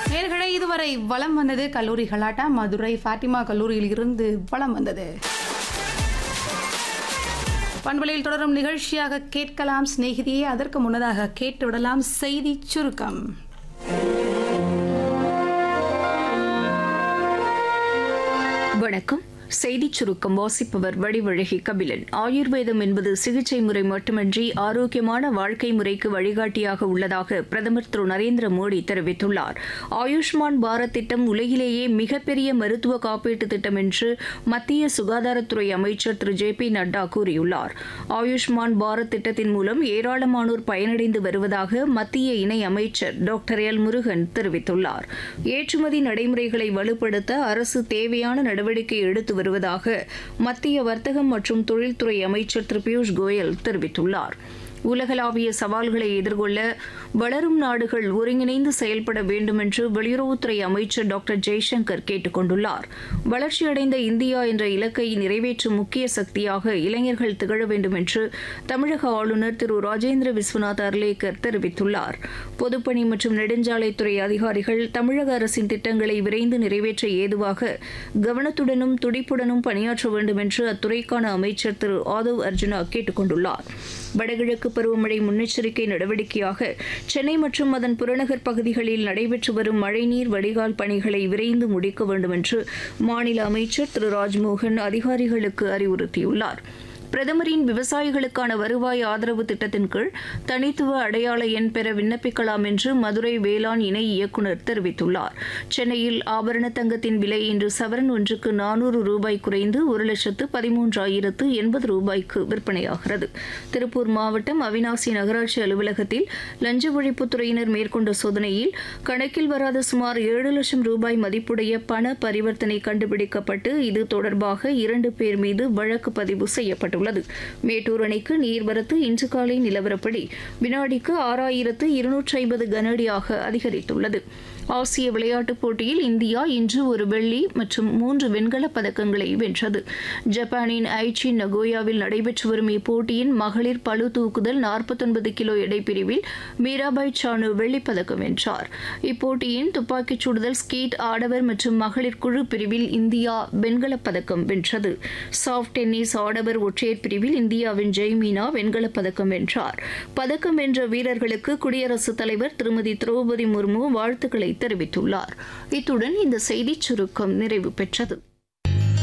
நேர்களை இதுவரை வலம் வந்தது கல்லூரி கலாட்டா மதுரை ஃபாத்திமா கல்லூரியில் இருந்து வலம் வந்தது பண்பலையில் தொடரும் நிகழ்ச்சியாக கேட்கலாம் சிநேகிதியே அதற்கு முன்னதாக கேட்டுவிடலாம் செய்தி சுருக்கம் வணக்கம் செய்திச் சுருக்கம் வாசிப்பவர் வடிவழகி கபிலன் ஆயுர்வேதம் என்பது சிகிச்சை முறை மட்டுமின்றி ஆரோக்கியமான வாழ்க்கை முறைக்கு வழிகாட்டியாக உள்ளதாக பிரதமர் திரு நரேந்திர மோடி தெரிவித்துள்ளார் ஆயுஷ்மான் பாரத் திட்டம் உலகிலேயே மிகப்பெரிய மருத்துவ காப்பீட்டு திட்டம் என்று மத்திய சுகாதாரத்துறை அமைச்சர் திரு ஜே பி நட்டா கூறியுள்ளார் ஆயுஷ்மான் பாரத் திட்டத்தின் மூலம் ஏராளமானோர் பயனடைந்து வருவதாக மத்திய இணை அமைச்சர் டாக்டர் எல் முருகன் தெரிவித்துள்ளார் ஏற்றுமதி நடைமுறைகளை வலுப்படுத்த அரசு தேவையான நடவடிக்கை எடுத்து வருவதாக மத்திய வர்த்தகம் மற்றும் தொழில்துறை அமைச்சர் திரு பியூஷ் கோயல் தெரிவித்துள்ளார் உலகளாவிய சவால்களை எதிர்கொள்ள வளரும் நாடுகள் ஒருங்கிணைந்து செயல்பட வேண்டும் என்று வெளியுறவுத்துறை அமைச்சர் டாக்டர் ஜெய்சங்கர் கேட்டுக் கொண்டுள்ளார் வளர்ச்சியடைந்த இந்தியா என்ற இலக்கை நிறைவேற்றும் முக்கிய சக்தியாக இளைஞர்கள் திகழ வேண்டும் என்று தமிழக ஆளுநர் திரு ராஜேந்திர விஸ்வநாத் அர்லேக்கர் தெரிவித்துள்ளார் பொதுப்பணி மற்றும் நெடுஞ்சாலைத்துறை அதிகாரிகள் தமிழக அரசின் திட்டங்களை விரைந்து நிறைவேற்ற ஏதுவாக கவனத்துடனும் துடிப்புடனும் பணியாற்ற வேண்டும் என்று அத்துறைக்கான அமைச்சர் திரு ஆதவ் அர்ஜுனா கேட்டுக் கொண்டுள்ளார் வடகிழக்கு பருவமழை முன்னெச்சரிக்கை நடவடிக்கையாக சென்னை மற்றும் அதன் புறநகர் பகுதிகளில் நடைபெற்று வரும் மழைநீர் வடிகால் பணிகளை விரைந்து முடிக்க வேண்டும் என்று மாநில அமைச்சர் திரு ராஜ்மோகன் அதிகாரிகளுக்கு அறிவுறுத்தியுள்ளார் பிரதமரின் விவசாயிகளுக்கான வருவாய் ஆதரவு திட்டத்தின் கீழ் தனித்துவ அடையாள எண் பெற விண்ணப்பிக்கலாம் என்று மதுரை வேளாண் இணை இயக்குநர் தெரிவித்துள்ளார் சென்னையில் ஆபரண தங்கத்தின் விலை இன்று சவரன் ஒன்றுக்கு நானூறு ரூபாய் குறைந்து ஒரு லட்சத்து பதிமூன்றாயிரத்து எண்பது ரூபாய்க்கு விற்பனையாகிறது திருப்பூர் மாவட்டம் அவினாசி நகராட்சி அலுவலகத்தில் லஞ்ச ஒழிப்புத்துறையினர் மேற்கொண்ட சோதனையில் கணக்கில் வராத சுமார் ஏழு லட்சம் ரூபாய் மதிப்புடைய பண பரிவர்த்தனை கண்டுபிடிக்கப்பட்டு இது தொடர்பாக இரண்டு பேர் மீது வழக்கு பதிவு செய்யப்பட்டுள்ளது உள்ளது மேட்டூர் அணைக்கு நீர்வரத்து இன்று காலை நிலவரப்படி வினாடிக்கு ஆறாயிரத்து இருநூற்றி ஐம்பது கனஅடியாக அதிகரித்துள்ளது ஆசிய விளையாட்டுப் போட்டியில் இந்தியா இன்று ஒரு வெள்ளி மற்றும் மூன்று வெண்கலப் பதக்கங்களை வென்றது ஜப்பானின் ஐச்சி நகோயாவில் நடைபெற்று வரும் இப்போட்டியின் மகளிர் பளு தூக்குதல் நாற்பத்தொன்பது கிலோ எடைப்பிரிவில் மீராபாய் சானு வெள்ளிப் பதக்கம் வென்றார் இப்போட்டியின் துப்பாக்கிச் சுடுதல் ஸ்கீட் ஆடவர் மற்றும் மகளிர் குழு பிரிவில் இந்தியா வெண்கலப் பதக்கம் வென்றது சாஃப்ட் டென்னிஸ் ஆடவர் ஒற்றையர் பிரிவில் இந்தியாவின் ஜெய்மீனா வெண்கலப் பதக்கம் வென்றார் பதக்கம் வென்ற வீரர்களுக்கு குடியரசுத் தலைவர் திருமதி திரௌபதி முர்மு வாழ்த்துக்களை தெரிவித்துள்ளார் இத்துடன் இந்த செய்திச் சுருக்கம் நிறைவு பெற்றது